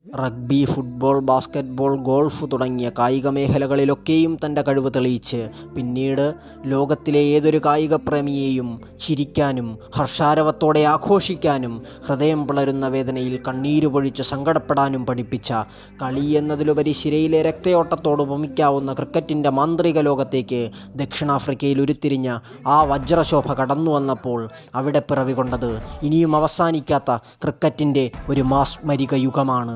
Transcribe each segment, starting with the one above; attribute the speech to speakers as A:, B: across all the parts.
A: rugby football basketball golf തുടങ്ങിയ കായിക മേഖലകളിലൊക്കെയും തൻ്റെ കഴിവ് തെളിയിച്ച് പിന്നീട് ലോകത്തിലെ ഏതൊരു കായിക പ്രേമിയെയും ചിരിക്കാനും ഹർഷാരവത്തോടെ ആഘോഷിക്കാനും ഹൃദയം പിളരുന്ന വേദനയിൽ കണ്ണീര് പൊഴിച്ച് സങ്കടപ്പെടാനും പഠിപ്പിച്ച കളി എന്നതിലുപരി ശിരയിലെ രക്തയോട്ടത്തോട് ഉപമിക്കാവുന്ന ക്രിക്കറ്റിൻ്റെ മാന്ത്രിക ലോകത്തേക്ക് ദക്ഷിണാഫ്രിക്കയിൽ ഉരുത്തിരിഞ്ഞ ആ വജ്രശോഭ കടന്നു വന്നപ്പോൾ അവിടെ പിറവി കൊണ്ടത് ഇനിയും അവസാനിക്കാത്ത ക്രിക്കറ്റിൻ്റെ ഒരു മാസ്മരിക യുഗമാണ്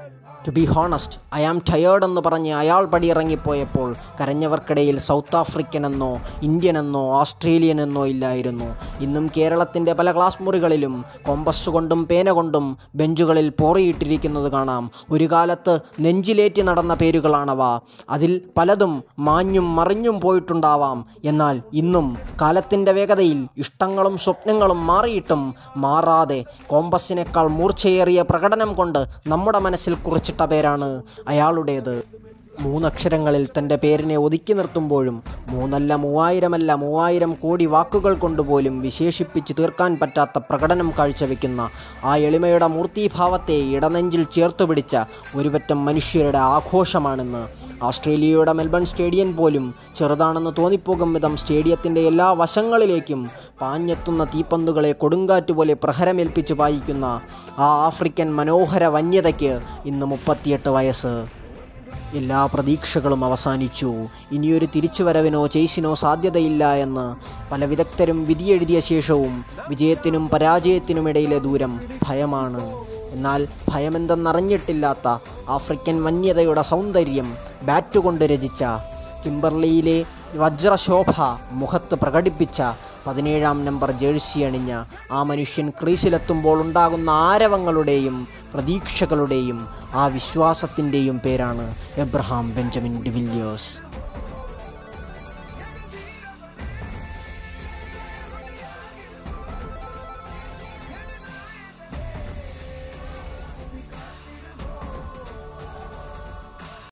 A: to be honest I am tired എന്ന് പറഞ്ഞ് അയാൾ പടിയിറങ്ങിപ്പോയപ്പോൾ കരഞ്ഞവർക്കിടയിൽ സൗത്ത് ആഫ്രിക്കൻ എന്നോ ഇന്ത്യൻ എന്നോ ഓസ്ട്രേലിയൻ എന്നോ ഇല്ലായിരുന്നു ഇന്നും കേരളത്തിൻ്റെ പല ക്ലാസ് മുറികളിലും കോമ്പസ് കൊണ്ടും പേന കൊണ്ടും ബെഞ്ചുകളിൽ പോറിയിട്ടിരിക്കുന്നത് കാണാം ഒരു കാലത്ത് നെഞ്ചിലേറ്റി നടന്ന പേരുകളാണവ അതിൽ പലതും മാഞ്ഞും മറിഞ്ഞും പോയിട്ടുണ്ടാവാം എന്നാൽ ഇന്നും കാലത്തിൻ്റെ വേഗതയിൽ ഇഷ്ടങ്ങളും സ്വപ്നങ്ങളും മാറിയിട്ടും മാറാതെ കോമ്പസിനേക്കാൾ മൂർച്ചയേറിയ പ്രകടനം കൊണ്ട് നമ്മുടെ മനസ്സിൽ കുറിച്ചിട്ട പേരാണ് അയാളുടേത് മൂന്നക്ഷരങ്ങളിൽ തൻ്റെ പേരിനെ ഒതുക്കി നിർത്തുമ്പോഴും മൂന്നല്ല മൂവായിരമല്ല മൂവായിരം കോടി വാക്കുകൾ കൊണ്ടുപോലും വിശേഷിപ്പിച്ച് തീർക്കാൻ പറ്റാത്ത പ്രകടനം കാഴ്ചവെക്കുന്ന ആ എളിമയുടെ മൂർത്തീഭാവത്തെ ഇടനെഞ്ചിൽ ചേർത്തു പിടിച്ച ഒരുപറ്റം മനുഷ്യരുടെ ആഘോഷമാണെന്ന് ഓസ്ട്രേലിയയുടെ മെൽബൺ സ്റ്റേഡിയം പോലും ചെറുതാണെന്ന് തോന്നിപ്പോകും വിധം സ്റ്റേഡിയത്തിൻ്റെ എല്ലാ വശങ്ങളിലേക്കും പാഞ്ഞെത്തുന്ന തീപ്പന്തുകളെ കൊടുങ്കാറ്റ് പോലെ പ്രഹരമേൽപ്പിച്ച് പായിക്കുന്ന ആ ആഫ്രിക്കൻ മനോഹര വന്യതയ്ക്ക് ഇന്ന് മുപ്പത്തിയെട്ട് വയസ്സ് എല്ലാ പ്രതീക്ഷകളും അവസാനിച്ചു ഇനിയൊരു തിരിച്ചുവരവിനോ ചേസിനോ സാധ്യതയില്ല എന്ന് പല വിദഗ്ധരും വിധിയെഴുതിയ ശേഷവും വിജയത്തിനും പരാജയത്തിനുമിടയിലെ ദൂരം ഭയമാണ് എന്നാൽ ഭയമെന്തെന്നറിഞ്ഞിട്ടില്ലാത്ത ആഫ്രിക്കൻ വന്യതയുടെ സൗന്ദര്യം ബാറ്റ് കൊണ്ട് രചിച്ച കിംബർലിയിലെ വജ്രശോഭ മുഖത്ത് പ്രകടിപ്പിച്ച പതിനേഴാം നമ്പർ ജേഴ്സി അണിഞ്ഞ ആ മനുഷ്യൻ ക്രീസിലെത്തുമ്പോൾ ഉണ്ടാകുന്ന ആരവങ്ങളുടെയും പ്രതീക്ഷകളുടെയും ആ വിശ്വാസത്തിൻ്റെയും പേരാണ് എബ്രഹാം ബെഞ്ചമിൻ ഡിവില്ലിയേഴ്സ്